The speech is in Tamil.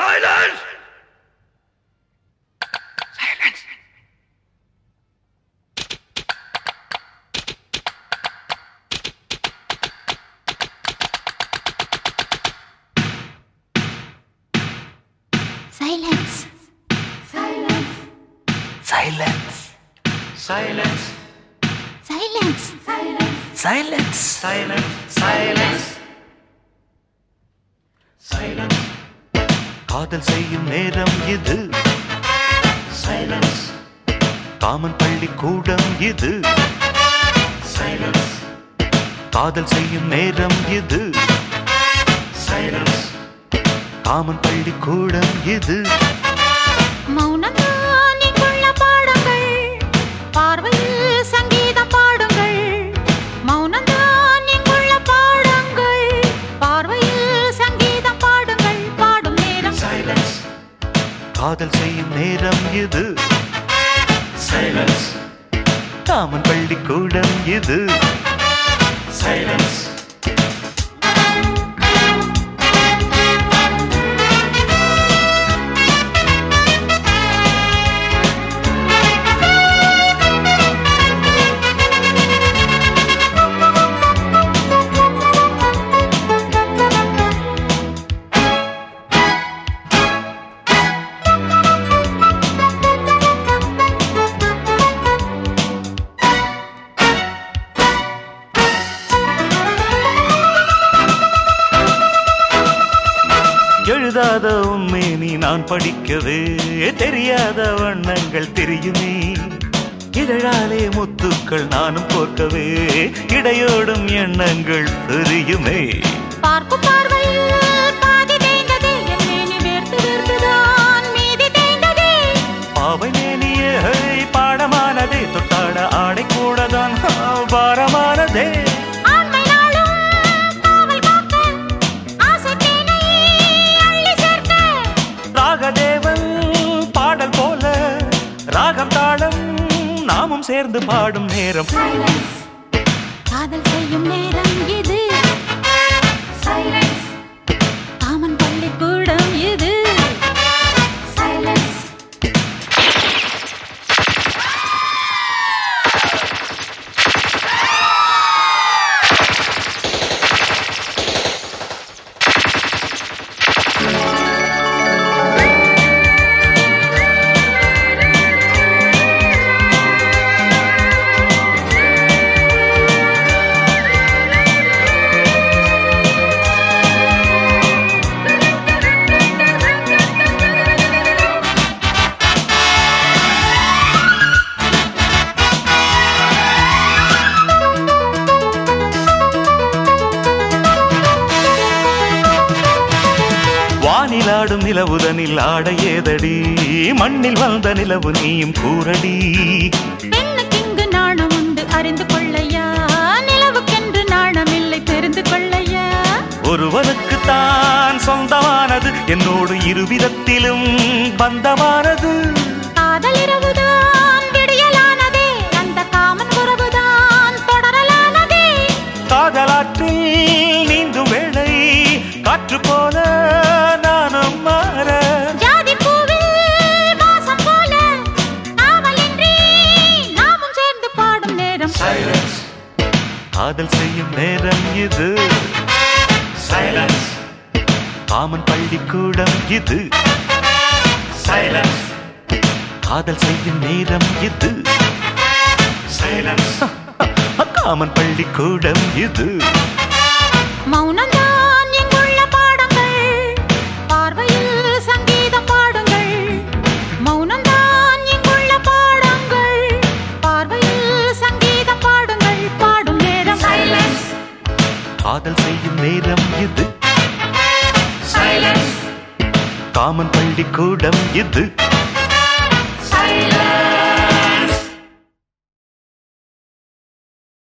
Silence! Silence. Silence. Silence. Silence. Silence. Silence. Silence. Silence. Silence. காதல் செய்யும் நேரம் இது சைலன்ஸ் காமன் பள்ளி கூடம் இது சைலன்ஸ் காதல் செய்யும் நேரம் இது சைலன்ஸ் காமன் பள்ளி கூடம் இது மௌனமானிக்குள்ள பாடுங்கள் பார்வையில் சங்கீதம் பாடுங்கள் மௌனமானிக்குள்ள பாடுங்கள் பார்வையில் சங்கீதம் பாடுங்கள் பாடும் நேரம் சைலன்ஸ் காதல் செய்யும் நேரம் இது சைலன்ஸ் காமன் பள்ளி கூடம் இது சைலன்ஸ் எழுதாத உண்மை நீ நான் படிக்கவே தெரியாத வண்ணங்கள் தெரியுமே இதழாலே முத்துக்கள் நானும் போர்க்கவே இடையோடும் எண்ணங்கள் தெரியுமே பார்க்கும் பார்வையில் பாதி தேய்ந்ததே என் மேனி வேர்த்து வேர்த்துதான் மீதி தேய்ந்ததே பாவை மேனியே பாடமானதே தொட்டாட ஆடை கூடதான் பாரமானதே ஆண்மை நாளும் காவல் காக்க ஆசை தேனை அள்ளி சேர்க்க ராகதேவன் பாடல் போல ராகம் தாளம் நாமும் சேர்ந்து பாடும் நேரம் காதல் செய்யும் நேரம் இது சைலன்ஸ் காமன் பள்ளிக்கூடம் இது சைலன்ஸ் வானிலாடும் நிலவுதனில் ஆட ஏதடி மண்ணில் வந்த நிலவு நீயும் கூறடி பெண்ணுக்கு இங்கு நாணம் உண்டு அறிந்து கொள்ளையா நிலவுக்கென்று நாணம் இல்லை தெரிந்து கொள்ளையா ஒருவனுக்கு தான் சொந்தமானது என்னோடு இருவிதத்திலும் பந்தமானது காதல் இரவுதான் விடியலானதே அந்த காமன் உறவுதான் தொடரலானதே காதலாற்றில் நீந்தும் வேளை காற்று போல நானும் மாற ஜாதி பூவில் வாசம் போல காவலின்றி நாமும் சேர்ந்து பாடும் நேரம் காதல் செய்யும் நேரம் இது சைலன்ஸ் காமன் பள்ளிக்கூடம் இது சைலன்ஸ் காதல் செய்யும் நேரம் இது சைலன்ஸ் காமன் பள்ளிக்கூடம் இது மௌனம்தான் இங்குள்ள பாடங்கள் பார்வையில் சங்கீதம் பாடுங்கள் மௌனம்தான் இங்குள்ள பாடங்கள் பார்வையில் சங்கீதம் பாடுங்கள் பாடும் நேரம் சைலன்ஸ் காதல் செய்யும் நேரம் இது சைலன்ஸ் காமன் பள்ளிக்கூடம் இது